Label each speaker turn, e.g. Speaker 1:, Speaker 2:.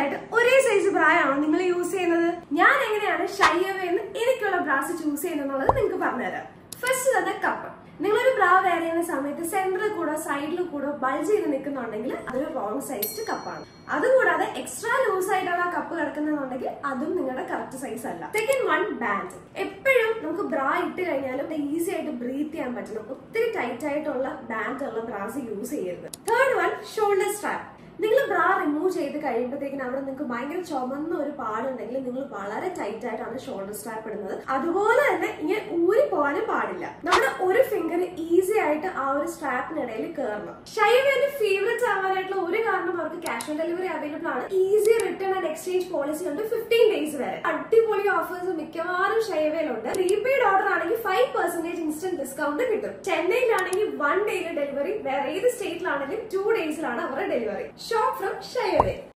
Speaker 1: ആയിട്ട് ഒരേ സൈസ് ബ്രായാണോ നിങ്ങൾ യൂസ് ചെയ്യുന്നത് ഞാൻ എങ്ങനെയാണ് ഷൈയവേന്ന് എനിക്കുള്ള ബ്രാസ് ചൂസ് ചെയ്യുന്നത് എന്നുള്ളത് നിങ്ങൾക്ക് പറഞ്ഞുതരാം ഫസ്റ്റ് തന്നെ കപ്പ് നിങ്ങളൊരു ബ്രാ വെയർ ചെയ്യുന്ന സമയത്ത് സെന്ററിൽ കൂടെ സൈഡിൽ കൂടെ ബൾജ് ചെയ്ത് നിൽക്കുന്നുണ്ടെങ്കിൽ അതൊരു റോങ് സൈസ് കപ്പാണ് അതുകൂടാതെ എക്സ്ട്രാ ലൂസ് ആയിട്ടാണ് ആ കപ്പ് കിടക്കുന്നുണ്ടെങ്കിൽ അതും നിങ്ങളുടെ കറക്റ്റ് സൈസ് അല്ല സെക്കൻഡ് വൺ ബാൻഡ് എപ്പോഴും നമുക്ക് ബ്രാ ഇട്ട് കഴിഞ്ഞാലും ഈസി ആയിട്ട് ബ്രീത്ത് ചെയ്യാൻ പറ്റണം ഒത്തിരി ടൈറ്റ് ആയിട്ടുള്ള ബാൻഡ് ഉള്ള ബ്രാസ് യൂസ് ചെയ്യരുത് തേർഡ് വൺ ഷോൾഡർ സ്ട്രാപ്പ് നിങ്ങൾ ബ്രാ റിമൂവ് ചെയ്ത് കഴിയുമ്പോഴത്തേക്കിനും അവിടെ നിങ്ങൾക്ക് ഭയങ്കര ചുമന്ന ഒരു പാടുണ്ടെങ്കിൽ നിങ്ങൾ വളരെ ടൈറ്റ് ആയിട്ടാണ് ഷോൾഡർ സ്ട്രാപ്പ് ഇടുന്നത് അതുപോലെ തന്നെ ഇങ്ങനെ ഊരി പോകാനും പാടില്ല നമ്മുടെ ഒരു ഫിംഗർ ഈസി ആയിട്ട് ആ ഒരു സ്ട്രാപ്പിനിടയിൽ കയറണം ഷൈവേന്റെ ഫേവറേറ്റ് ആവാനായിട്ടുള്ള ഒരു കാരണം അവർക്ക് ക്യാഷ് ഓൺ ഡെലിവറി അവൈലബിൾ ആണ് easy return and exchange policy ഉണ്ട് ഫിഫ്റ്റീൻ ഡേയ്സ് വരെ അടിപൊളി ഓഫേഴ്സ് മിക്കവാറും ഷൈവേലുണ്ട് പ്രീപെയ്ഡ് ഓർഡർ ആണെങ്കിൽ ഫൈവ് പെർസെന്റേജ് ഇൻസ്റ്റന്റ് ഡിസ്കൗണ്ട് കിട്ടും ചെന്നൈയിലാണെങ്കിൽ വൺ ഡേയിലെ ഡെലിവറി വേറെ ഏത് സ്റ്റേറ്റിലാണെങ്കിലും ടു ഡേയ്സിലാണ് അവരുടെ ഡെലിവറി ഷോപ്പ് ഫ്രം ഷൈവേ